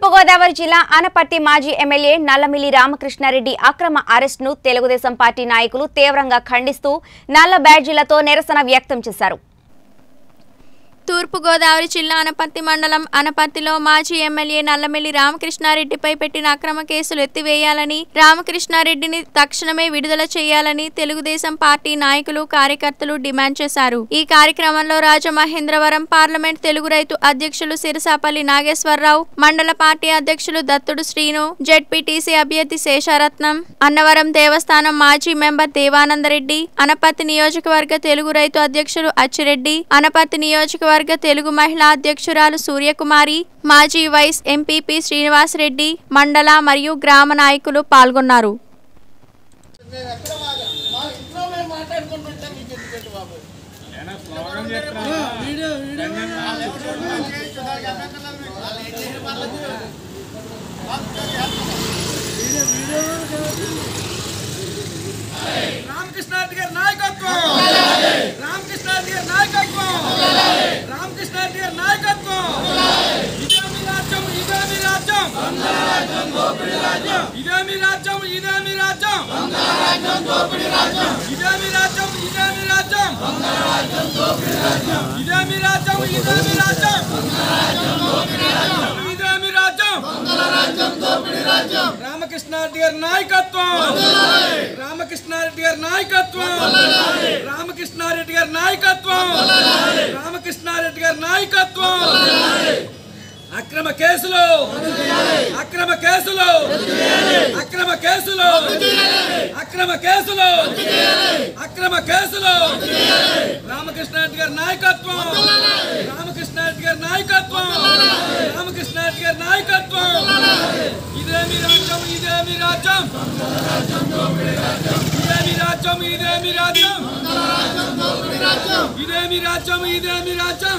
తూర్పుగోదావరి జిల్లా ఆనపర్తి మాజీ ఎమ్మెల్యే నల్లమిల్లి రామకృష్ణారెడ్డి అక్రమ అరెస్టును తెలుగుదేశం పార్టీ నాయకులు తీవ్రంగా ఖండిస్తూ నల్ల బ్యాడ్జీలతో నిరసన వ్యక్తం చేశారు తూర్పుగోదావరి జిల్లా అనపర్తి మండలం అనపర్తిలో మాజీ ఎమ్మెల్యే నల్లమిల్లి రామకృష్ణారెడ్డిపై పెట్టిన అక్రమ కేసులు ఎత్తివేయాలని రామకృష్ణారెడ్డిని తక్షణమే విడుదల చేయాలని తెలుగుదేశం పార్టీ నాయకులు కార్యకర్తలు డిమాండ్ చేశారు ఈ కార్యక్రమంలో రాజమహేంద్రవరం పార్లమెంట్ తెలుగు రైతు అధ్యక్షులు సిరసాపల్లి నాగేశ్వరరావు మండల పార్టీ అధ్యక్షులు దత్తుడు శ్రీను జెడ్పీటీసీ అభ్యర్థి శేషారత్నం అన్నవరం దేవస్థానం మాజీ మెంబర్ దేవానందరెడ్డి అనపర్తి నియోజకవర్గ తెలుగు రైతు అధ్యక్షులు అచ్చిరెడ్డి అనపర్తి నియోజకవర్గ తెలుగు మహిళా అధ్యక్షురాలు సూర్యకుమారి మాజీ వైస్ ఎంపీపీ శ్రీనివాసరెడ్డి మండల మరియు గ్రామ నాయకులు పాల్గొన్నారు రామకృష్ణారెడ్డి గారి నాయకత్వం రామకృష్ణారెడ్డి గారి నాయకత్వం రామకృష్ణారెడ్డి గారి నాయకత్వం ఇదే మీ రాజ్యం ఇదే మీ రాజ్యం ఇదే మీ రాజ్యం ఇదే మీ రాజ్యం ఇదే మీ రాజ్యం ఇదే మీ రాజ్యం ఇదే మీ రాజ్యం ఇదే మీ రాజ్యం ఇదే మీ రాజ్యం రామకృష్ణారెడ్డి గారి నాయకత్వం రామకృష్ణారెడ్డి గారి నాయకత్వం రామకృష్ణారెడ్డి గారి నాయకత్వం రామకృష్ణారెడ్డి గారి నాయకత్వం అక్రమ కేసులు అక్రమ కేసులు అక్రమ కేసులు అక్రమ కేసులు అక్రమ కేసులు రామకృష్ణారెడ్డి గారి నాయకత్వం రామకృష్ణారెడ్డి గారి నాయకత్వం రామకృష్ణారెడ్డి గారి నాయకత్వం ఇదేమి రాజ్యం ఇదేమి రాజ్యం ఇదేమి రాజ్యం ఇదేమి రాజ్యం ఇదేమి రాజ్యం ఇదేమి రాజ్యం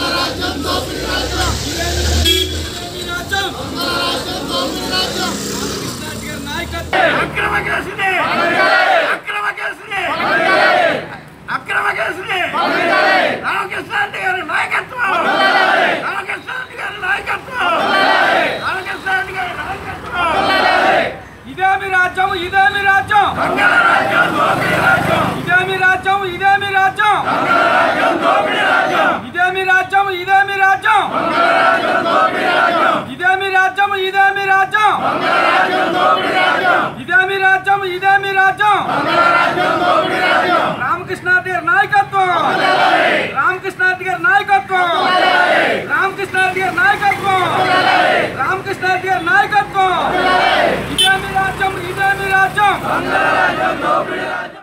ఇదేమి రాజ్యం రామకృష్ణారెడ్డి గారి నాయకత్వం అక్రమ కేసుని అక్రమ కేసుని అక్రమ కేసుని రామకృష్ణారెడ్డి గారి నాయకత్వం రామకృష్ణారెడ్డి గారి నాయకత్వం రామకృష్ణారెడ్డి గారి నాయకత్వం ఇదేమి రాజ్యం ఇదేమి రాజ్యం ఇదేమి రాజ్యం ఇదేమి రాజ్యం ఇదేమి రాజ్యం ఇదేమి రాజ్యం ఇదేమి రాజ్యం ఇదేమి రాజ్యం ఇదేమి రాజ్యం ఇదేమి రాజ్యం రామకృష్ణారెడ్డి గారి నాయకత్వం రామకృష్ణారెడ్డి గారి నాయకత్వం రామకృష్ణారెడ్డి గారి నాయకత్వం రామకృష్ణారెడ్డి గారి నాయకత్వం ఇదేమి రాజ్యం ఇదేమి రాజ్యం